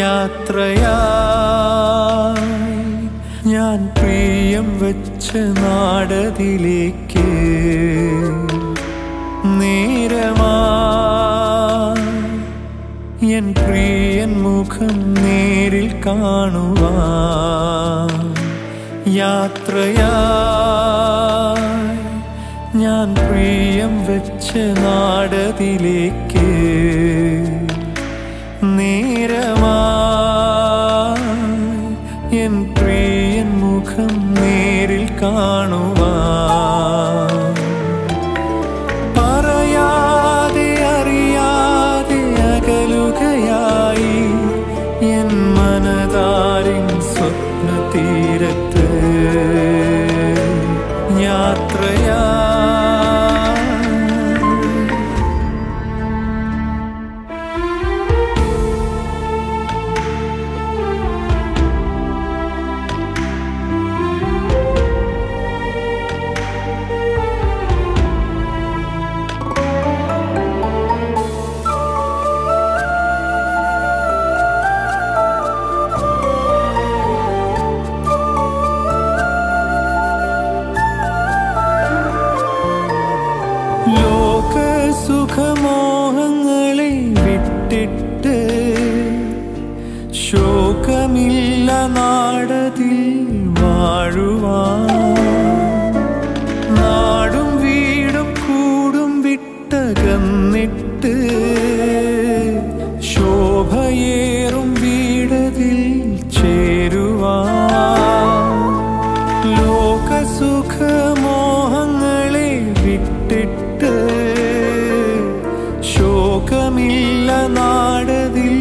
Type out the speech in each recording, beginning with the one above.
യാത്രയായി ഞാൻ പ്രിയം വെച്ച നാടതിലേക്ക് നേരമായി എൻ പ്രിയൻ മുഖം നേരിൽ കാണുവാൻ യാത്രയായി ഞാൻ പ്രിയം വെച്ച നാടതിലേക്ക് നേരമായി എൻ പ്രിയൻ മുഖം നേരിൽ കാണുവാൻ പറയാതെ അറിയാതെ അകലുകയായി എൻ മനതാരിൻ സ്വപ്ന തീരത്ത് യാത്രയാ ലോക സുഖമോഹങ്ങളെ വിട്ടിട്ട് ശോകമില്ല നാടതിൽ വാഴുവാൻ നാടും വീടും കൂടും വിട്ടകന്നിട്ട് ശോഭയേറും വീടതിൽ ചേരുവാൻ ലോകസുഖമോഹങ്ങളെ വിട്ടിട്ട് ശോകമില്ല നാടതിൽ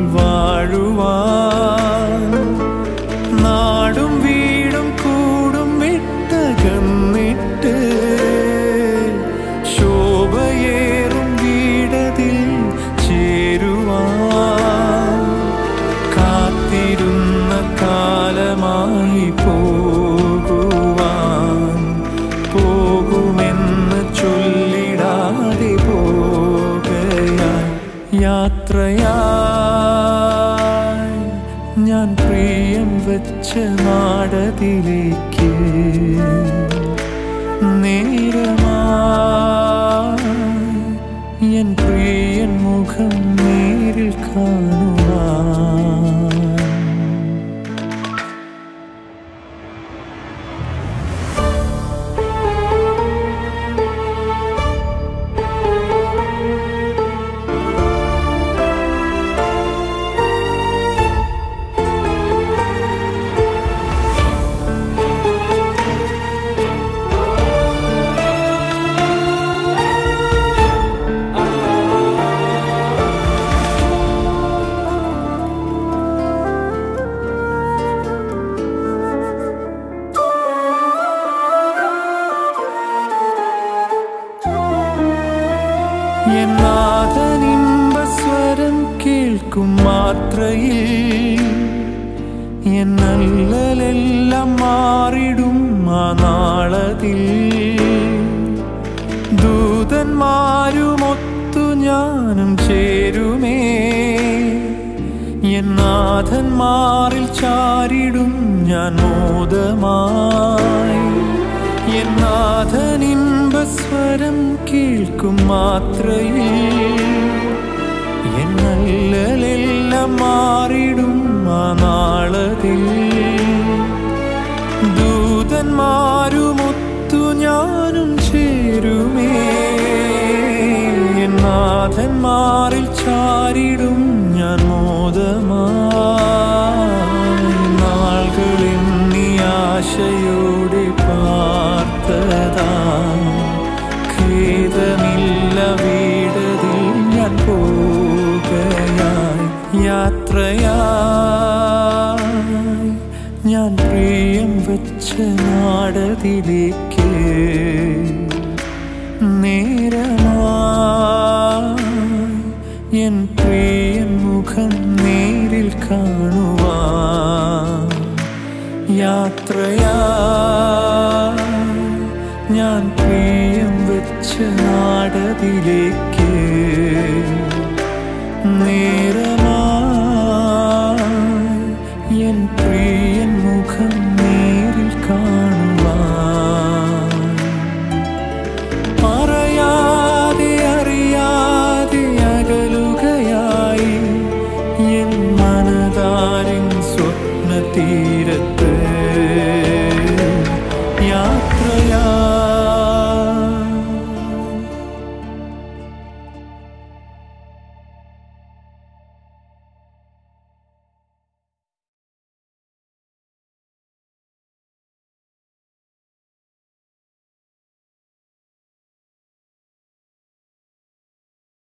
വാഴുവാൻ നാടും വീടും കൂടും വിട്ടകന്നിട്ട് ശോഭയേറും വീടതിൽ ചേരുവാൻ കാത്തിരുന്ന കാലമായി പോകുവാൻ പോകുമെന്ന് ചൊല്ലിടാതെ പോകയായി യാത്രയായി ഞാൻ പ്രിയം വെച്ച നാടതിലേക്ക് നേരമായി എൻ പ്രിയൻ മുഖം നേരിൽ കാണുവാൻ എന്നാഥനിമ്പസ്വരം കേൾക്കും മാത്രയിൽ എന്നല്ലെല്ലാം മാറിടും ആ നാളതിൽ ദൂതന്മാരുമൊത്തു ഞാനും ചേരുമേ എന്നാഥന്മാരിൽ ചാരിടും ഞാൻ മോദമായി എന്നാഥനിമ്പസ്വരം കേൾക്കും മാത്രയിൽ എന്നല്ലെല്ലാം മാറിടും ആ നാളതിൽ ദൂതന്മാരുമൊത്തു ഞാനും ചേരുമേ എന്നാഥന്മാരിൽ ചാരിടും ഞാൻ മോദമായി നാളുകളെണ്ണി ആശയോടെ പാർത്തതാ ഖേദമില്ല വീടതിൽ ഞാൻ പോകയായി യാത്രയായി ഞാൻ പ്രിയം വെച്ച നാടതിലേക്ക് നേരമായി എൻ പ്രിയൻ മുഖം നേരിൽ കാണുവാൻ യാത്രയായി ഞാൻ പ്രിയം വെച്ച നാടതിലേക്ക് നേര